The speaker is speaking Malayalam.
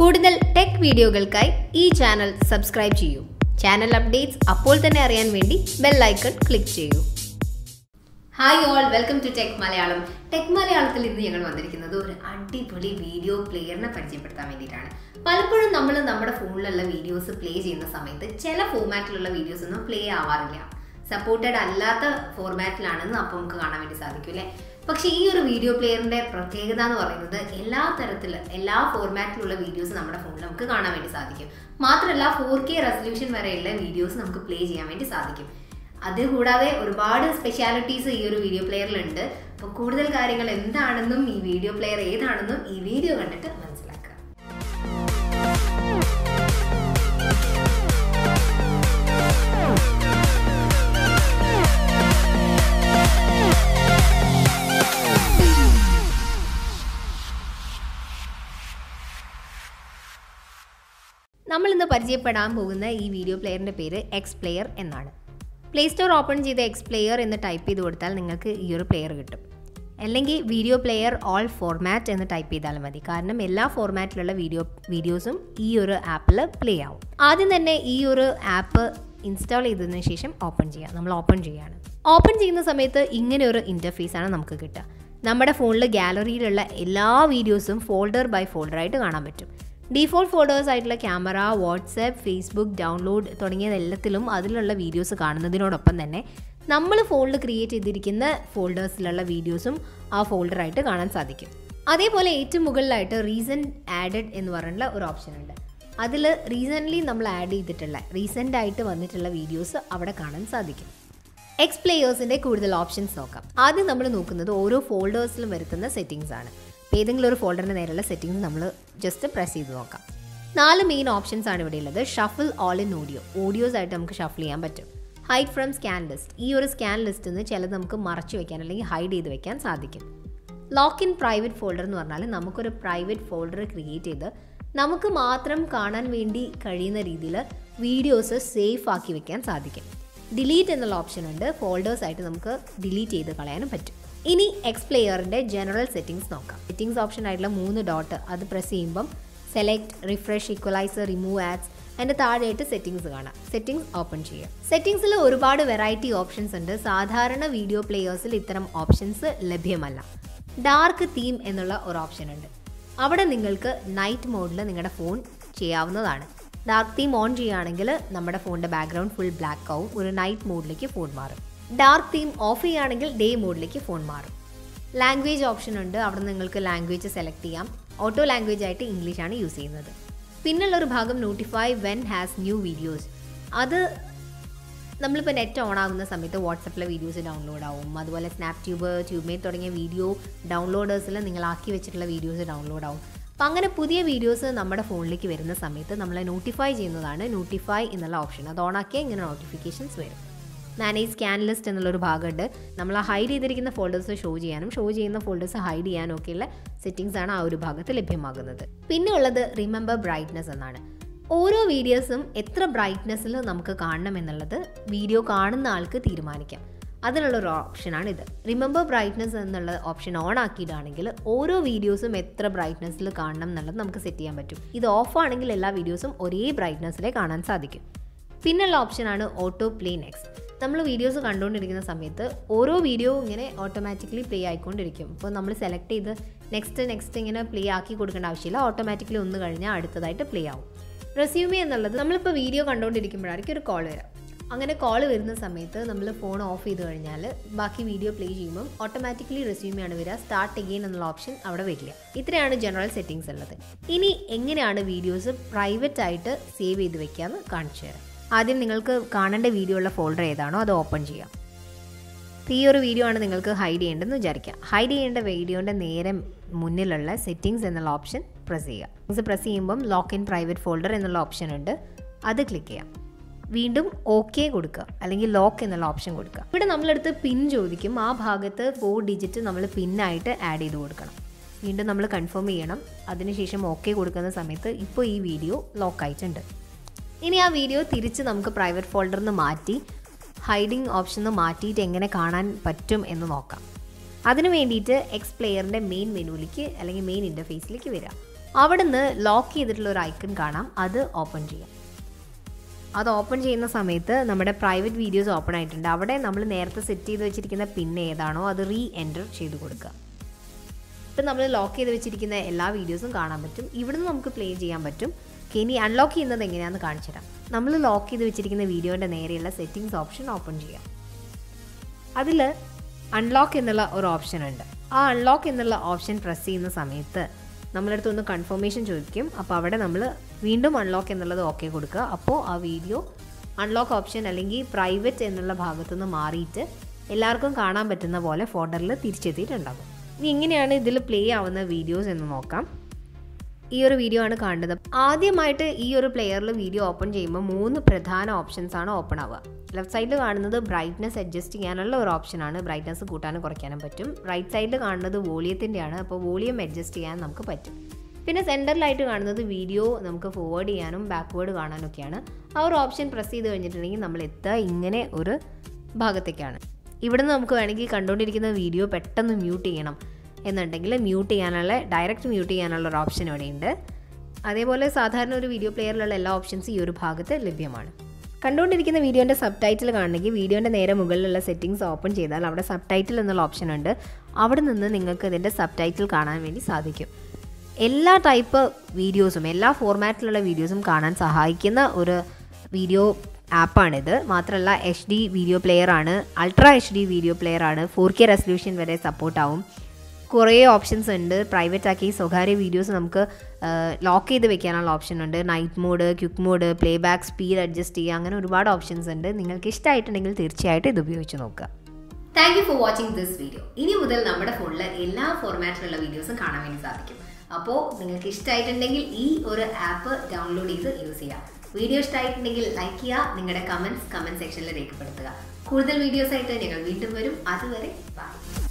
കൂടുതൽ ടെക് വീഡിയോകൾക്കായി ഈ ചാനൽ സബ്സ്ക്രൈബ് ചെയ്യൂ ചാനൽ അപ്ഡേറ്റ്സ് അപ്പോൾ തന്നെ അറിയാൻ വേണ്ടി ബെൽ ഐക്കൺ ക്ലിക്ക് ചെയ്യൂ hi all welcome to tech Malayalam tech മലയാളത്തിൽ ഇന്ന് ഞങ്ങൾ വന്നിരിക്കുന്നത് ഒരു അടിപൊളി വീഡിയോ പ്ലെയറിനെ പരിചയപ്പെടുത്താൻ വേണ്ടിയിട്ടാണ് പലപ്പോഴും നമ്മൾ നമ്മുടെ ഫോണിലുള്ള വീഡിയോസ് പ്ലേ ചെയ്യുന്ന സമയത്ത് ചില ഫോമാറ്റിലുള്ള വീഡിയോസ് ഒന്നും പ്ലേ ആവാറില്ല സപ്പോർട്ടഡ് അല്ലാത്ത ഫോർമാറ്റിലാണെന്ന് അപ്പോൾ നമുക്ക് കാണാൻ വേണ്ടി സാധിക്കും അല്ലേ പക്ഷേ ഈ ഒരു വീഡിയോ പ്ലെയറിന്റെ പ്രത്യേകത എന്ന് പറയുന്നത് എല്ലാ തരത്തിൽ എല്ലാ ഫോർമാറ്റിലുള്ള വീഡിയോസ് നമ്മുടെ ഫോണിൽ നമുക്ക് കാണാൻ വേണ്ടി സാധിക്കും മാത്രമല്ല ഫോർ കെ റെസൊല്യൂഷൻ വരെയുള്ള വീഡിയോസ് നമുക്ക് പ്ലേ ചെയ്യാൻ വേണ്ടി സാധിക്കും അത് കൂടാതെ ഒരുപാട് സ്പെഷ്യാലിറ്റീസ് ഈ ഒരു വീഡിയോ പ്ലെയറിലുണ്ട് അപ്പോൾ കൂടുതൽ കാര്യങ്ങൾ എന്താണെന്നും ഈ വീഡിയോ പ്ലെയർ ഏതാണെന്നും ഈ വീഡിയോ കണ്ടിട്ട് മനസ്സിലാക്കുക നമ്മൾ ഇന്ന് പരിചയപ്പെടാൻ പോകുന്ന ഈ വീഡിയോ പ്ലെയറിന്റെ പേര് എക്സ് പ്ലെയർ എന്നാണ് പ്ലേ സ്റ്റോർ ഓപ്പൺ ചെയ്ത് എക്സ് പ്ലെയർ എന്ന് ടൈപ്പ് ചെയ്ത് കൊടുത്താൽ നിങ്ങൾക്ക് ഈ ഒരു പ്ലെയർ കിട്ടും അല്ലെങ്കിൽ വീഡിയോ പ്ലെയർ ഓൾ ഫോർമാറ്റ് എന്ന് ടൈപ്പ് ചെയ്താൽ മതി കാരണം എല്ലാ ഫോർമാറ്റിലുള്ള വീഡിയോ വീഡിയോസും ഈ ഒരു ആപ്പിൽ പ്ലേ ആവും ആദ്യം തന്നെ ഈ ഒരു ആപ്പ് ഇൻസ്റ്റാൾ ചെയ്തതിന് ശേഷം ഓപ്പൺ ചെയ്യാം നമ്മൾ ഓപ്പൺ ചെയ്യാണ് ഓപ്പൺ ചെയ്യുന്ന സമയത്ത് ഇങ്ങനെ ഒരു ഇൻ്റർഫേസ് ആണ് നമുക്ക് കിട്ടുക നമ്മുടെ ഫോണിൽ ഗാലറിയിലുള്ള എല്ലാ വീഡിയോസും ഫോൾഡർ ബൈ ഫോൾഡർ ആയിട്ട് കാണാൻ പറ്റും ഡിഫോൾട്ട് ഫോൾഡേഴ്സ് ആയിട്ടുള്ള ക്യാമറ വാട്സാപ്പ് ഫേസ്ബുക്ക് ഡൗൺലോഡ് തുടങ്ങിയതെല്ലാത്തിലും അതിലുള്ള വീഡിയോസ് കാണുന്നതിനോടൊപ്പം തന്നെ നമ്മൾ ഫോണിൽ ക്രിയേറ്റ് ചെയ്തിരിക്കുന്ന ഫോൾഡേഴ്സിലുള്ള വീഡിയോസും ആ ഫോൾഡറായിട്ട് കാണാൻ സാധിക്കും അതേപോലെ ഏറ്റവും മുകളിലായിട്ട് റീസെൻറ്റ് ആഡഡ് എന്ന് പറഞ്ഞിട്ടുള്ള ഒരു ഓപ്ഷൻ ഉണ്ട് അതിൽ റീസെൻ്റ്ലി നമ്മൾ ആഡ് ചെയ്തിട്ടുള്ള റീസെൻ്റ് ആയിട്ട് വന്നിട്ടുള്ള വീഡിയോസ് അവിടെ കാണാൻ സാധിക്കും എക്സ് പ്ലേയേഴ്സിൻ്റെ കൂടുതൽ ഓപ്ഷൻസ് നോക്കാം ആദ്യം നമ്മൾ നോക്കുന്നത് ഓരോ ഫോൾഡേഴ്സിലും വരുത്തുന്ന സെറ്റിങ്സ് ആണ് ഏതെങ്കിലും ഒരു ഫോൾഡറിന് നേരെയുള്ള സെറ്റിങ്സ് നമ്മൾ ജസ്റ്റ് പ്രസ് ചെയ്ത് നോക്കാം നാല് മെയിൻ ഓപ്ഷൻസ് ആണ് ഇവിടെ ഉള്ളത് shuffle all in audio audios ആയിട്ട് നമുക്ക് ഷഫിൾ ചെയ്യാൻ പറ്റും ഹൈഡ് ഫ്രം സ്കാൻ ലിസ്റ്റ് ഈ ഒരു സ്കാൻ ലിസ്റ്റിൽ നിന്ന് ചിലത് നമുക്ക് മറച്ചു വെക്കാൻ അല്ലെങ്കിൽ ഹൈഡ് ചെയ്ത് വെക്കാൻ സാധിക്കും ലോക്ക് ഇൻ പ്രൈവറ്റ് ഫോൾഡർ എന്ന് പറഞ്ഞാൽ നമുക്കൊരു പ്രൈവറ്റ് ഫോൾഡർ ക്രിയേറ്റ് ചെയ്ത് നമുക്ക് മാത്രം കാണാൻ വേണ്ടി കഴിയുന്ന രീതിയിൽ വീഡിയോസ് സേഫ് ആക്കി വെക്കാൻ സാധിക്കും ഡിലീറ്റ് എന്നുള്ള ഓപ്ഷൻ ഉണ്ട് ഫോൾഡേഴ്സ് ആയിട്ട് നമുക്ക് ഡിലീറ്റ് ചെയ്ത് കളയാനും പറ്റും ഇനി എക്സ് പ്ലെയറിൻ്റെ ജനറൽ സെറ്റിംഗ്സ് നോക്കാം സെറ്റിംഗ്സ് ഓപ്ഷൻ ആയിട്ടുള്ള മൂന്ന് ഡോട്ട് അത് പ്രസ് ചെയ്യുമ്പം select refresh equalizer remove ads അതിൻ്റെ താഴെയായിട്ട് സെറ്റിംഗ്സ് കാണാം സെറ്റിംഗ്സ് ഓപ്പൺ ചെയ്യാം സെറ്റിംഗ്സിൽ ഒരുപാട് വെറൈറ്റി ഓപ്ഷൻസ് ഉണ്ട് സാധാരണ വീഡിയോ പ്ലെയേഴ്സിൽ ഇത്തരം ഓപ്ഷൻസ് ലഭ്യമല്ല ഡാർക്ക് തീം എന്നുള്ള ഒരു ഓപ്ഷൻ ഉണ്ട് അവിടെ നിങ്ങൾക്ക് നൈറ്റ് മോഡിൽ നിങ്ങളുടെ ഫോൺ ചെയ്യാവുന്നതാണ് ഡാർക്ക് തീം ഓൺ ചെയ്യുകയാണെങ്കിൽ നമ്മുടെ ഫോണിൻ്റെ ബാക്ക്ഗ്രൗണ്ട് ഫുൾ ബ്ലാക്ക് ആവും ഒരു നൈറ്റ് മോഡിലേക്ക് ഫോൺ മാറും ഡാർക്ക് തീം ഓഫ് ചെയ്യുകയാണെങ്കിൽ ഡേ മോഡിലേക്ക് ഫോൺ മാറും ലാംഗ്വേജ് ഓപ്ഷൻ ഉണ്ട് അവിടെ നിങ്ങൾക്ക് ലാംഗ്വേജ് സെലക്ട് ചെയ്യാം ഓട്ടോ ലാംഗ്വേജ് ആയിട്ട് ഇംഗ്ലീഷാണ് യൂസ് ചെയ്യുന്നത് പിന്നുള്ള ഒരു ഭാഗം notify when has new videos അത് നമ്മളിപ്പോൾ നെറ്റ് ഓൺ ആകുന്ന സമയത്ത് വാട്സപ്പിലെ വീഡിയോസ് ഡൗൺലോഡ് ആവും അതുപോലെ സ്നാപ് ട്യൂബ് ട്യൂബ്മേറ്റ് തുടങ്ങിയ വീഡിയോ ഡൗൺലോഡേഴ്സിൽ നിങ്ങൾ ആക്കി വെച്ചിട്ടുള്ള വീഡിയോസ് ഡൗൺലോഡ് ആവും അപ്പം അങ്ങനെ പുതിയ വീഡിയോസ് നമ്മുടെ ഫോണിലേക്ക് വരുന്ന സമയത്ത് നമ്മളെ നോട്ടിഫൈ ചെയ്യുന്നതാണ് നോട്ടിഫൈ എന്നുള്ള ഓപ്ഷൻ അത് ഓണാക്കിയാൽ ഇങ്ങനെ നോട്ടിഫിക്കേഷൻസ് വരും മാനേജ് സ്കാൻ ലിസ്റ്റ് എന്നുള്ളൊരു ഭാഗമുണ്ട് നമ്മൾ ആ ഹൈഡ് ചെയ്തിരിക്കുന്ന ഫോൾഡേഴ്സ് ഷോ ചെയ്യാനും ഷോ ചെയ്യുന്ന ഫോൾഡേഴ്സ് ഹൈഡ് ചെയ്യാനും ഒക്കെയുള്ള സെറ്റിങ്സ് ആണ് ആ ഒരു ഭാഗത്ത് ലഭ്യമാകുന്നത് പിന്നെ ഉള്ളത് റിമെമ്പർ ബ്രൈറ്റ്നസ് എന്നാണ് ഓരോ വീഡിയോസും എത്ര ബ്രൈറ്റ്നസ്സിൽ നമുക്ക് കാണണം എന്നുള്ളത് വീഡിയോ കാണുന്ന ആൾക്ക് തീരുമാനിക്കാം അതിനുള്ള ഒരു ഓപ്ഷനാണ് ഇത് റിമെമ്പർ ബ്രൈറ്റ്നസ് എന്നുള്ള ഓപ്ഷൻ ഓൺ ആക്കിയിട്ടാണെങ്കിൽ ഓരോ വീഡിയോസും എത്ര ബ്രൈറ്റ്നസ്സിൽ കാണണം എന്നുള്ളത് നമുക്ക് സെറ്റ് ചെയ്യാൻ പറ്റും ഇത് ഓഫ് ആണെങ്കിൽ എല്ലാ വീഡിയോസും ഒരേ ബ്രൈറ്റ്നസ്സിലേ കാണാൻ സാധിക്കും പിന്നുള്ള ഓപ്ഷനാണ് ഓട്ടോ പ്ലേ നെക്സ്റ്റ് നമ്മൾ വീഡിയോസ് കണ്ടുകൊണ്ടിരിക്കുന്ന സമയത്ത് ഓരോ വീഡിയോ ഇങ്ങനെ ഓട്ടോമാറ്റിക്കലി പ്ലേ ആയിക്കൊണ്ടിരിക്കും അപ്പോൾ നമ്മൾ സെലക്ട് ചെയ്ത് നെക്സ്റ്റ് നെക്സ്റ്റ് ഇങ്ങനെ പ്ലേ ആക്കി കൊടുക്കേണ്ട ആവശ്യമില്ല ഓട്ടോമാറ്റിക്കലി ഒന്ന് കഴിഞ്ഞാൽ അടുത്തതായിട്ട് പ്ലേ ആവും റെസ്യൂമേ എന്നുള്ളത് നമ്മളിപ്പോൾ വീഡിയോ കണ്ടുകൊണ്ടിരിക്കുമ്പോഴായിരിക്കും ഒരു കോൾ വരാം അങ്ങനെ കോൾ വരുന്ന സമയത്ത് നമ്മൾ ഫോൺ ഓഫ് ചെയ്ത് കഴിഞ്ഞാൽ ബാക്കി വീഡിയോ പ്ലേ ചെയ്യുമ്പം ഓട്ടോമാറ്റിക്കലി റെസ്യൂമെയാണ് വരിക സ്റ്റാർട്ട് എഗെയിൻ എന്നുള്ള ഓപ്ഷൻ അവിടെ വരില്ല ഇത്രയാണ് ജനറൽ സെറ്റിങ്സ് ഉള്ളത് ഇനി എങ്ങനെയാണ് വീഡിയോസ് പ്രൈവറ്റ് ആയിട്ട് സേവ് ചെയ്ത് വെക്കാമെന്ന് കാണിച്ചു തരാം ആദ്യം നിങ്ങൾക്ക് കാണേണ്ട വീഡിയോ ഉള്ള ഫോൾഡർ ഏതാണോ അത് ഓപ്പൺ ചെയ്യാം ഈ ഒരു വീഡിയോ ആണ് നിങ്ങൾക്ക് ഹൈഡ് ചെയ്യേണ്ടതെന്ന് വിചാരിക്കാം ഹൈഡ് ചെയ്യേണ്ട വീഡിയോൻ്റെ നേരെ മുന്നിലുള്ള സെറ്റിങ്സ് എന്നുള്ള ഓപ്ഷൻ പ്രസ് ചെയ്യുക പ്രസ് ചെയ്യുമ്പം ലോക്ക് ഇൻ പ്രൈവറ്റ് ഫോൾഡർ എന്നുള്ള ഓപ്ഷൻ ഉണ്ട് അത് ക്ലിക്ക് ചെയ്യാം വീണ്ടും ഓക്കെ കൊടുക്കുക അല്ലെങ്കിൽ ലോക്ക് എന്നുള്ള ഓപ്ഷൻ കൊടുക്കുക ഇവിടെ നമ്മളെടുത്ത് പിൻ ചോദിക്കും ആ ഭാഗത്ത് ഫോർ ഡിജിറ്റ് നമ്മൾ പിന്നായിട്ട് ആഡ് ചെയ്ത് കൊടുക്കണം വീണ്ടും നമ്മൾ കൺഫേം ചെയ്യണം അതിനുശേഷം ഓക്കെ കൊടുക്കുന്ന സമയത്ത് ഇപ്പോൾ ഈ വീഡിയോ ലോക്ക് ആയിട്ടുണ്ട് ഇനി ആ വീഡിയോ തിരിച്ച് നമുക്ക് പ്രൈവറ്റ് ഫോൾഡറിൽ നിന്ന് മാറ്റി ഹൈഡിങ് ഓപ്ഷൻ മാറ്റിയിട്ട് എങ്ങനെ കാണാൻ പറ്റും എന്ന് നോക്കാം അതിന് വേണ്ടിയിട്ട് എക്സ് പ്ലെയറിൻ്റെ മെയിൻ മെനുവിലേക്ക് അല്ലെങ്കിൽ മെയിൻ ഇൻ്റർഫേസിലേക്ക് വരിക അവിടുന്ന് ലോക്ക് ചെയ്തിട്ടുള്ള ഒരു ഐക്കൺ കാണാം അത് ഓപ്പൺ ചെയ്യാം അത് ഓപ്പൺ ചെയ്യുന്ന സമയത്ത് നമ്മുടെ പ്രൈവറ്റ് വീഡിയോസ് ഓപ്പൺ ആയിട്ടുണ്ട് അവിടെ നമ്മൾ നേരത്തെ സെറ്റ് ചെയ്ത് വെച്ചിരിക്കുന്ന പിൻ ഏതാണോ അത് റീ എൻറ്റർ ചെയ്ത് കൊടുക്കുക ഇപ്പം നമ്മൾ ലോക്ക് ചെയ്ത് വെച്ചിരിക്കുന്ന എല്ലാ വീഡിയോസും കാണാൻ പറ്റും ഇവിടുന്ന് നമുക്ക് പ്ലേ ചെയ്യാൻ പറ്റും ഓക്കെ ഇനി അൺലോക്ക് ചെയ്യുന്നത് എങ്ങനെയാണെന്ന് കാണിച്ചു തരാം നമ്മൾ ലോക്ക് ചെയ്ത് വെച്ചിരിക്കുന്ന വീഡിയോൻ്റെ നേരെയുള്ള സെറ്റിങ്സ് ഓപ്ഷൻ ഓപ്പൺ ചെയ്യാം അതിൽ അൺലോക്ക് എന്നുള്ള ഒരു ഓപ്ഷൻ ഉണ്ട് ആ അൺലോക്ക് എന്നുള്ള ഓപ്ഷൻ പ്രസ് ചെയ്യുന്ന സമയത്ത് നമ്മളടുത്ത് ഒന്ന് കൺഫർമേഷൻ ചോദിക്കും അപ്പോൾ അവിടെ നമ്മൾ വീണ്ടും അൺലോക്ക് എന്നുള്ളത് ഓക്കെ കൊടുക്കുക അപ്പോൾ ആ വീഡിയോ അൺലോക്ക് ഓപ്ഷൻ അല്ലെങ്കിൽ പ്രൈവറ്റ് എന്നുള്ള ഭാഗത്തുനിന്ന് മാറിയിട്ട് എല്ലാവർക്കും കാണാൻ പറ്റുന്ന പോലെ ഫോൾഡറിൽ തിരിച്ചെത്തിയിട്ടുണ്ടാകും ഇനി എങ്ങനെയാണ് ഇതിൽ പ്ലേ ആവുന്ന വീഡിയോസ് എന്ന് നോക്കാം ഈ ഒരു വീഡിയോ ആണ് കാണുന്നത് ആദ്യമായിട്ട് ഈ ഒരു പ്ലെയറിൽ വീഡിയോ ഓപ്പൺ ചെയ്യുമ്പോൾ മൂന്ന് പ്രധാന ഓപ്ഷൻസ് ആണ് ഓപ്പൺ ആവുക ലെഫ്റ്റ് സൈഡിൽ കാണുന്നത് ബ്രൈറ്റ്നസ് അഡ്ജസ്റ്റ് ചെയ്യാനുള്ള ഒരു ഓപ്ഷനാണ് ബ്രൈറ്റ്നസ് കൂട്ടാനും കുറയ്ക്കാനും പറ്റും റൈറ്റ് സൈഡിൽ കാണുന്നത് വോളിയത്തിൻ്റെയാണ് അപ്പോൾ വോളിയം അഡ്ജസ്റ്റ് ചെയ്യാൻ നമുക്ക് പറ്റും പിന്നെ സെൻറ്ററിലായിട്ട് കാണുന്നത് വീഡിയോ നമുക്ക് ഫോർവേഡ് ചെയ്യാനും ബാക്ക്വേർഡ് കാണാനൊക്കെയാണ് ആ ഒരു ഓപ്ഷൻ പ്രസ് ചെയ്ത് കഴിഞ്ഞിട്ടുണ്ടെങ്കിൽ നമ്മൾ എത്തുക ഇങ്ങനെ ഒരു ഭാഗത്തേക്കാണ് ഇവിടുന്ന് നമുക്ക് വേണമെങ്കിൽ കണ്ടുകൊണ്ടിരിക്കുന്ന വീഡിയോ പെട്ടെന്ന് മ്യൂട്ട് ചെയ്യണം എന്നുണ്ടെങ്കിൽ മ്യൂട്ട് ചെയ്യാനുള്ള ഡയറക്റ്റ് മ്യൂട്ട് ചെയ്യാനുള്ള ഒരു ഓപ്ഷൻ ഇവിടെയുണ്ട് അതേപോലെ സാധാരണ ഒരു വീഡിയോ പ്ലെയറിലുള്ള എല്ലാ ഓപ്ഷൻസും ഈ ഒരു ഭാഗത്ത് ലഭ്യമാണ് കണ്ടുകൊണ്ടിരിക്കുന്ന വീഡിയോൻ്റെ സബ് ടൈറ്റിൽ കാണണമെങ്കിൽ വീഡിയോൻ്റെ നേരെ മുകളിലുള്ള സെറ്റിങ്സ് ഓപ്പൺ ചെയ്താൽ അവിടെ സബ് ടൈറ്റിൽ എന്നുള്ള ഓപ്ഷൻ ഉണ്ട് അവിടെ നിന്ന് നിങ്ങൾക്ക് ഇതിൻ്റെ സബ് ടൈറ്റിൽ കാണാൻ വേണ്ടി സാധിക്കും എല്ലാ ടൈപ്പ് വീഡിയോസും എല്ലാ ഫോർമാറ്റിലുള്ള വീഡിയോസും കാണാൻ സഹായിക്കുന്ന ഒരു വീഡിയോ ആപ്പാണിത് മാത്രമല്ല എച്ച് ഡി വീഡിയോ പ്ലെയർ ആണ് ultra H D video player ആണ് ഫോർ കെ റെസൊല്യൂഷൻ വരെ സപ്പോർട്ട് ആവും കുറേ ഓപ്ഷൻസ് ഉണ്ട് പ്രൈവറ്റ് ആക്കി സ്വകാര്യ വീഡിയോസ് നമുക്ക് ലോക്ക് ചെയ്ത് വെക്കാനുള്ള ഓപ്ഷൻ ഉണ്ട് night mode quick mode playback speed adjust ചെയ്യുക അങ്ങനെ ഒരുപാട് ഓപ്ഷൻസ് ഉണ്ട് നിങ്ങൾക്ക് ഇഷ്ടമായിട്ടുണ്ടെങ്കിൽ തീർച്ചയായിട്ടും ഇത് ഉപയോഗിച്ച് നോക്കുക thank you for watching this video ഇനി മുതൽ നമ്മുടെ ഫോണിൽ എല്ലാ ഫോർമാറ്റിലുള്ള വീഡിയോസും കാണാൻ വേണ്ടി സാധിക്കും അപ്പോൾ നിങ്ങൾക്ക് ഇഷ്ടമായിട്ടുണ്ടെങ്കിൽ ഈ ഒരു ആപ്പ് ഡൗൺലോഡ് ചെയ്ത് യൂസ് ചെയ്യാം വീഡിയോ ഇഷ്ടമായിട്ടുണ്ടെങ്കിൽ ലൈക്ക് ചെയ്യുക നിങ്ങളുടെ കമൻറ്റ്സ് കമൻറ്റ് സെക്ഷനിൽ രേഖപ്പെടുത്തുക കൂടുതൽ വീഡിയോസ് ആയിട്ട് ഞങ്ങൾ വീണ്ടും വരും അതുവരെ ബൈ